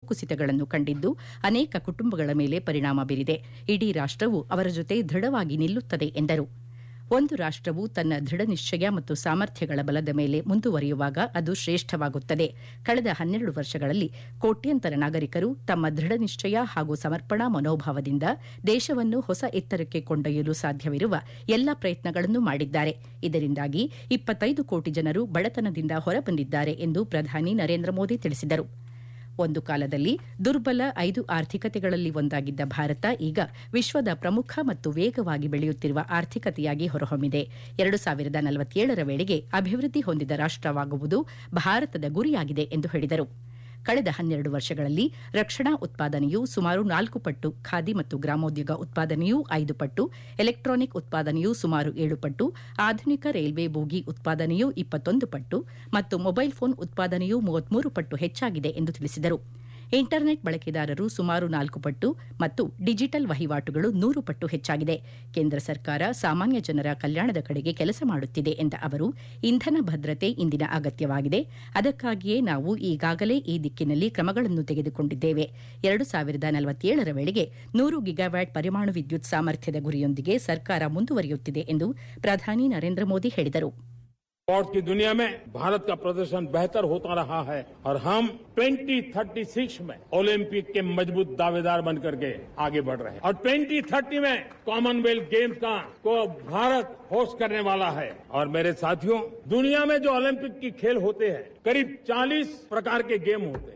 ಭೂಕುಸಿತಗಳನ್ನು ಕಂಡಿದ್ದು ಅನೇಕ ಕುಟುಂಬಗಳ ಮೇಲೆ ಪರಿಣಾಮ ಬೀರಿದೆ ಇಡೀ ರಾಷ್ಟವು ಅವರ ಜೊತೆ ದೃಢವಾಗಿ ನಿಲ್ಲುತ್ತದೆ ಎಂದರು ಒಂದು ರಾಷ್ಟವು ತನ್ನ ದೃಢ ನಿಶ್ಚಯ ಮತ್ತು ಸಾಮರ್ಥ್ಯಗಳ ಬಲದ ಮೇಲೆ ಮುಂದುವರಿಯುವಾಗ ಅದು ಶ್ರೇಷ್ಠವಾಗುತ್ತದೆ ಕಳೆದ ಹನ್ನೆರಡು ವರ್ಷಗಳಲ್ಲಿ ಕೋಟ್ಯಂತರ ನಾಗರಿಕರು ತಮ್ಮ ದೃಢ ನಿಶ್ಚಯ ಹಾಗೂ ಸಮರ್ಪಣಾ ಮನೋಭಾವದಿಂದ ದೇಶವನ್ನು ಹೊಸ ಎತ್ತರಕ್ಕೆ ಕೊಂಡೊಯ್ಯಲು ಸಾಧ್ಯವಿರುವ ಎಲ್ಲ ಪ್ರಯತ್ನಗಳನ್ನು ಮಾಡಿದ್ದಾರೆ ಇದರಿಂದಾಗಿ ಇಪ್ಪತ್ತೈದು ಕೋಟಿ ಜನರು ಬಡತನದಿಂದ ಹೊರಬಂದಿದ್ದಾರೆ ಎಂದು ಪ್ರಧಾನಿ ನರೇಂದ್ರ ಮೋದಿ ತಿಳಿಸಿದರು ಒಂದು ಕಾಲದಲ್ಲಿ ದುರ್ಬಲ ಐದು ಆರ್ಥಿಕತೆಗಳಲ್ಲಿ ಒಂದಾಗಿದ್ದ ಭಾರತ ಈಗ ವಿಶ್ವದ ಪ್ರಮುಖ ಮತ್ತು ವೇಗವಾಗಿ ಬೆಳೆಯುತ್ತಿರುವ ಆರ್ಥಿಕತೆಯಾಗಿ ಹೊರಹೊಮ್ಮಿದೆ ಎರಡು ಸಾವಿರದ ನಲವತ್ತೇಳರ ವೇಳೆಗೆ ಅಭಿವೃದ್ಧಿ ಹೊಂದಿದ ರಾಷ್ಟವಾಗುವುದು ಭಾರತದ ಗುರಿಯಾಗಿದೆ ಎಂದು ಹೇಳಿದರು ಕಳೆದ ಹನ್ನೆರಡು ವರ್ಷಗಳಲ್ಲಿ ರಕ್ಷಣಾ ಉತ್ಪಾದನೆಯು ಸುಮಾರು ನಾಲ್ಕು ಪಟ್ಟು ಖಾದಿ ಮತ್ತು ಗ್ರಾಮೋದ್ಯೋಗ ಉತ್ಪಾದನೆಯೂ ಐದು ಪಟ್ಟು ಎಲೆಕ್ಟ್ರಾನಿಕ್ ಉತ್ಪಾದನೆಯು ಸುಮಾರು ಏಳು ಪಟ್ಟು ಆಧುನಿಕ ರೈಲ್ವೆ ಬೋಗಿ ಉತ್ಪಾದನೆಯು ಇಪ್ಪತ್ತೊಂದು ಪಟ್ಟು ಮತ್ತು ಮೊಬೈಲ್ ಫೋನ್ ಉತ್ಪಾದನೆಯು ಮೂವತ್ಮೂರು ಪಟ್ಟು ಹೆಚ್ಚಾಗಿದೆ ಎಂದು ತಿಳಿಸಿದರು ಇಂಟರ್ನೆಟ್ ಬಳಕೆದಾರರು ಸುಮಾರು ನಾಲ್ಕು ಪಟ್ಟು ಮತ್ತು ಡಿಜಿಟಲ್ ವಹಿವಾಟುಗಳು ನೂರು ಪಟ್ಟು ಹೆಚ್ಚಾಗಿದೆ ಕೇಂದ್ರ ಸರ್ಕಾರ ಸಾಮಾನ್ಯ ಜನರ ಕಲ್ಯಾಣದ ಕಡೆಗೆ ಕೆಲಸ ಮಾಡುತ್ತಿದೆ ಎಂದ ಅವರು ಇಂಧನ ಭದ್ರತೆ ಇಂದಿನ ಅಗತ್ಯವಾಗಿದೆ ಅದಕ್ಕಾಗಿಯೇ ನಾವು ಈಗಾಗಲೇ ಈ ದಿಕ್ಕಿನಲ್ಲಿ ಕ್ರಮಗಳನ್ನು ತೆಗೆದುಕೊಂಡಿದ್ದೇವೆ ಎರಡು ಸಾವಿರದ ನಲವತ್ತೇಳರ ವೇಳೆಗೆ ನೂರು ಗಿಗಾವ್ಯಾಟ್ ಪರಮಾಣು ವಿದ್ಯುತ್ ಸಾಮರ್ಥ್ಯದ ಗುರಿಯೊಂದಿಗೆ ಸರ್ಕಾರ ಮುಂದುವರಿಯುತ್ತಿದೆ ಎಂದು ಪ್ರಧಾನಿ ನರೇಂದ್ರ ಮೋದಿ ಹೇಳಿದರು स्पोर्ट्स की दुनिया में भारत का प्रदर्शन बेहतर होता रहा है और हम 2036 में ओलंपिक के मजबूत दावेदार बनकर के आगे बढ़ रहे हैं और 2030 में कॉमनवेल्थ गेम्स का को भारत होस्ट करने वाला है और मेरे साथियों दुनिया में जो ओलंपिक की खेल होते हैं करीब 40 प्रकार के गेम होते हैं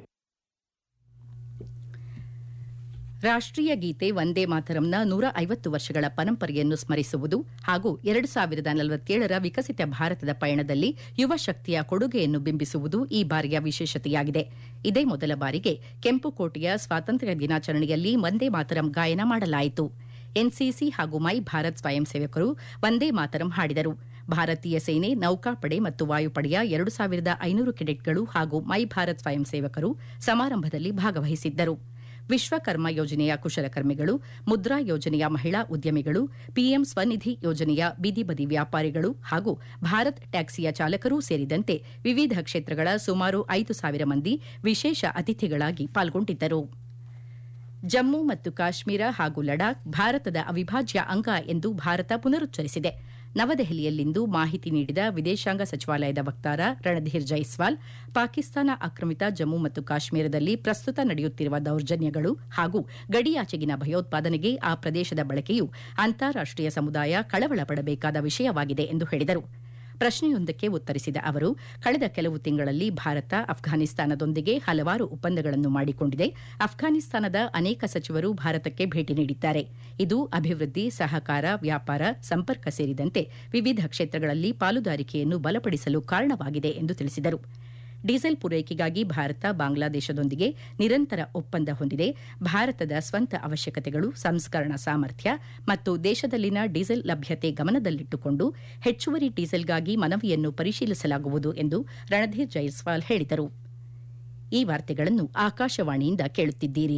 ರಾಷ್ಟೀಯ ಗೀತೆ ವಂದೇ ಮಾತರಂನ ನೂರ ಐವತ್ತು ವರ್ಷಗಳ ಪರಂಪರೆಯನ್ನು ಸ್ಮರಿಸುವುದು ಹಾಗೂ ಎರಡು ಸಾವಿರದ ನಲವತ್ತೇಳರ ವಿಕಸಿತ ಭಾರತದ ಪಯಣದಲ್ಲಿ ಯುವ ಶಕ್ತಿಯ ಕೊಡುಗೆಯನ್ನು ಬಿಂಬಿಸುವುದು ಈ ಬಾರಿಯ ವಿಶೇಷತೆಯಾಗಿದೆ ಇದೇ ಮೊದಲ ಬಾರಿಗೆ ಕೆಂಪುಕೋಟೆಯ ಸ್ವಾತಂತ್ರ್ಯ ದಿನಾಚರಣೆಯಲ್ಲಿ ವಂದೇ ಮಾತರಂ ಗಾಯನ ಮಾಡಲಾಯಿತು ಎನ್ಸಿಸಿ ಹಾಗೂ ಮೈ ಭಾರತ್ ಸ್ವಯಂ ಸೇವಕರು ವಂದೇ ಮಾತರಂ ಹಾಡಿದರು ಭಾರತೀಯ ಸೇನೆ ನೌಕಾಪಡೆ ಮತ್ತು ವಾಯುಪಡೆಯ ಎರಡು ಸಾವಿರದ ಐನೂರು ಕೆಡೆಟ್ಗಳು ಹಾಗೂ ಮೈ ಭಾರತ್ ಸ್ವಯಂ ಸೇವಕರು ಸಮಾರಂಭದಲ್ಲಿ ಭಾಗವಹಿಸಿದ್ದರು ವಿಶ್ವಕರ್ಮ ಯೋಜನೆಯ ಕುಶಲಕರ್ಮಿಗಳು ಮುದ್ರಾ ಯೋಜನೆಯ ಮಹಿಳಾ ಉದ್ಯಮಿಗಳು ಪಿಎಂ ಸ್ವನಿಧಿ ಯೋಜನೆಯ ಬೀದಿ ಬದಿ ವ್ಯಾಪಾರಿಗಳು ಹಾಗೂ ಭಾರತ್ ಟ್ಯಾಕ್ಸಿಯ ಚಾಲಕರೂ ಸೇರಿದಂತೆ ವಿವಿಧ ಕ್ಷೇತ್ರಗಳ ಸುಮಾರು ಐದು ಸಾವಿರ ಮಂದಿ ವಿಶೇಷ ಅತಿಥಿಗಳಾಗಿ ಪಾಲ್ಗೊಂಡಿದ್ದರು ಜಮ್ಮು ಮತ್ತು ಕಾಶ್ಮೀರ ಹಾಗೂ ಲಡಾಖ್ ಭಾರತದ ಅವಿಭಾಜ್ಯ ಅಂಗ ಎಂದು ಭಾರತ ಪುನರುಚ್ಚರಿಸಿದೆ ನವದೆಹಲಿಯಲ್ಲಿಂದು ಮಾಹಿತಿ ನೀಡಿದ ವಿದೇಶಾಂಗ ಸಚಿವಾಲಯದ ವಕ್ತಾರ ರಣಧೀರ್ ಜೈಸ್ವಾಲ್ ಪಾಕಿಸ್ತಾನ ಆಕ್ರಮಿತ ಜಮ್ಮು ಮತ್ತು ಕಾಶ್ಮೀರದಲ್ಲಿ ಪ್ರಸ್ತುತ ನಡೆಯುತ್ತಿರುವ ದೌರ್ಜನ್ಯಗಳು ಹಾಗೂ ಗಡಿಯಾಚೆಗಿನ ಭಯೋತ್ಪಾದನೆಗೆ ಆ ಪ್ರದೇಶದ ಬಳಕೆಯು ಅಂತಾರಾಷ್ಟೀಯ ಸಮುದಾಯ ಕಳವಳ ಪಡಬೇಕಾದ ವಿಷಯವಾಗಿದೆ ಎಂದು ಹೇಳಿದರು ಪ್ರಶ್ನೆಯೊಂದಕ್ಕೆ ಉತ್ತರಿಸಿದ ಅವರು ಕಳೆದ ಕೆಲವು ತಿಂಗಳಲ್ಲಿ ಭಾರತ ಅಫ್ಘಾನಿಸ್ತಾನದೊಂದಿಗೆ ಹಲವಾರು ಒಪ್ಪಂದಗಳನ್ನು ಮಾಡಿಕೊಂಡಿದೆ ಅಫ್ಘಾನಿಸ್ತಾನದ ಅನೇಕ ಸಚಿವರು ಭಾರತಕ್ಕೆ ಭೇಟಿ ನೀಡಿದ್ದಾರೆ ಇದು ಅಭಿವೃದ್ಧಿ ಸಹಕಾರ ವ್ಯಾಪಾರ ಸಂಪರ್ಕ ಸೇರಿದಂತೆ ವಿವಿಧ ಕ್ಷೇತ್ರಗಳಲ್ಲಿ ಪಾಲುದಾರಿಕೆಯನ್ನು ಬಲಪಡಿಸಲು ಕಾರಣವಾಗಿದೆ ಎಂದು ತಿಳಿಸಿದರು ಡೀಸೆಲ್ ಪೂರೈಕೆಗಾಗಿ ಭಾರತ ಬಾಂಗ್ಲಾದೇಶದೊಂದಿಗೆ ನಿರಂತರ ಒಪ್ಪಂದ ಹೊಂದಿದೆ ಭಾರತದ ಸ್ವಂತ ಅವಶ್ಯಕತೆಗಳು ಸಂಸ್ಕರಣಾ ಸಾಮರ್ಥ್ಯ ಮತ್ತು ದೇಶದಲ್ಲಿನ ಡೀಸೆಲ್ ಲಭ್ಯತೆ ಗಮನದಲ್ಲಿಟ್ಟುಕೊಂಡು ಹೆಚ್ಚುವರಿ ಡೀಸೆಲ್ಗಾಗಿ ಮನವಿಯನ್ನು ಪರಿಶೀಲಿಸಲಾಗುವುದು ಎಂದು ರಣಧೀರ್ ಜೈಸ್ವಾಲ್ ಹೇಳಿದರು ಈ ವಾರ್ತೆಗಳನ್ನು ಆಕಾಶವಾಣಿಯಿಂದ ಕೇಳುತ್ತಿದ್ದೀರಿ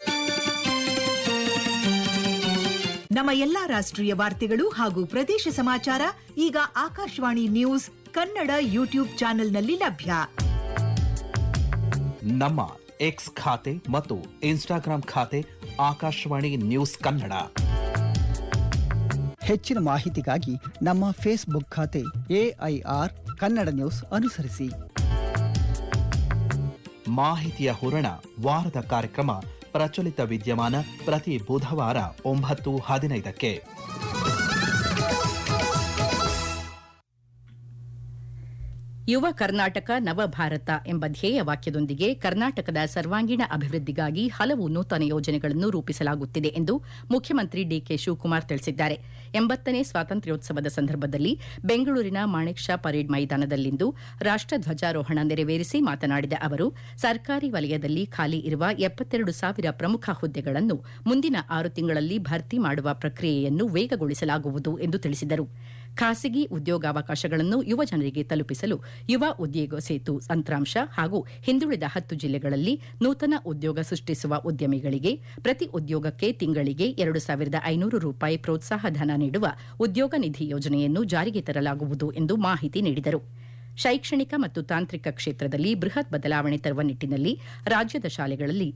ನಮ್ಮ ಎಲ್ಲಾ ರಾಷ್ಟ್ರೀಯ ವಾರ್ತೆಗಳು ಹಾಗೂ ಪ್ರದೇಶ ಸಮಾಚಾರ ಈಗ ಆಕಾಶವಾಣಿ ನ್ಯೂಸ್ ಕನ್ನಡ ಯೂಟ್ಯೂಬ್ ಚಾನೆಲ್ನಲ್ಲಿ ಲಭ್ಯ ನಮ್ಮ ಎಕ್ಸ್ ಖಾತೆ ಮತ್ತು ಇನ್ಸ್ಟಾಗ್ರಾಂ ಖಾತೆ ಆಕಾಶವಾಣಿ ನ್ಯೂಸ್ ಕನ್ನಡ ಹೆಚ್ಚಿನ ಮಾಹಿತಿಗಾಗಿ ನಮ್ಮ ಫೇಸ್ಬುಕ್ ಖಾತೆ ಎಐಆರ್ ಕನ್ನಡ ನ್ಯೂಸ್ ಅನುಸರಿಸಿ ಮಾಹಿತಿಯ ಹೂರಣ ವಾರದ ಕಾರ್ಯಕ್ರಮ ಪ್ರಚಲಿತ ವಿದ್ಯಮಾನ ಪ್ರತಿ ಬುಧವಾರ ಒಂಬತ್ತು ಹದಿನೈದಕ್ಕೆ ಯುವ ಕರ್ನಾಟಕ ನವ ಭಾರತ ಎಂಬ ಧ್ಯೇಯ ವಾಕ್ಯದೊಂದಿಗೆ ಕರ್ನಾಟಕದ ಸರ್ವಾಂಗೀಣ ಅಭಿವೃದ್ಧಿಗಾಗಿ ಹಲವು ನೂತನ ಯೋಜನೆಗಳನ್ನು ರೂಪಿಸಲಾಗುತ್ತಿದೆ ಎಂದು ಮುಖ್ಯಮಂತ್ರಿ ಡಿಕೆ ಶಿವಕುಮಾರ್ ತಿಳಿಸಿದ್ದಾರೆ ಎಂಬತ್ತನೇ ಸ್ವಾತಂತ್ರ್ಯೋತ್ಸವದ ಸಂದರ್ಭದಲ್ಲಿ ಬೆಂಗಳೂರಿನ ಮಾಣಿಕ್ ಶಾ ಪರೇಡ್ ಮೈದಾನದಲ್ಲಿಂದು ರಾಷ್ಟ ಧ್ವಜಾರೋಹಣ ನೆರವೇರಿಸಿ ಮಾತನಾಡಿದ ಅವರು ಸರ್ಕಾರಿ ವಲಯದಲ್ಲಿ ಖಾಲಿ ಇರುವ ಎಪ್ಪತ್ತೆರಡು ಸಾವಿರ ಪ್ರಮುಖ ಹುದ್ದೆಗಳನ್ನು ಮುಂದಿನ ಆರು ತಿಂಗಳಲ್ಲಿ ಭರ್ತಿ ಮಾಡುವ ಪ್ರಕ್ರಿಯೆಯನ್ನು ವೇಗಗೊಳಿಸಲಾಗುವುದು ಎಂದು ತಿಳಿಸಿದರು ಖಾಸಗಿ ಉದ್ಯೋಗಾವಕಾಶಗಳನ್ನು ಯುವ ಜನರಿಗೆ ತಲುಪಿಸಲು ಯುವ ಉದ್ಯೋಗ ಸೇತು ತಂತ್ರಾಂಶ ಹಾಗೂ ಹಿಂದುಳಿದ ಹತ್ತು ಜಿಲ್ಲೆಗಳಲ್ಲಿ ನೂತನ ಉದ್ಯೋಗ ಸೃಷ್ಟಿಸುವ ಉದ್ಯಮಿಗಳಿಗೆ ಪ್ರತಿ ಉದ್ಯೋಗಕ್ಕೆ ತಿಂಗಳಿಗೆ ಎರಡು ಸಾವಿರದ ಐನೂರು ರೂಪಾಯಿ ಪ್ರೋತ್ಸಾಹ ಧನ ನೀಡುವ ಉದ್ಯೋಗ ನಿಧಿ ಯೋಜನೆಯನ್ನು ಜಾರಿಗೆ ತರಲಾಗುವುದು ಎಂದು ಮಾಹಿತಿ ನೀಡಿದರು ಶೈಕ್ಷಣಿಕ ಮತ್ತು ತಾಂತ್ರಿಕ ಕ್ಷೇತ್ರದಲ್ಲಿ ಬೃಹತ್ ಬದಲಾವಣೆ ತರುವ ನಿಟ್ಟಿನಲ್ಲಿ ರಾಜ್ಯದ ಶಾಲೆಗಳಲ್ಲಿ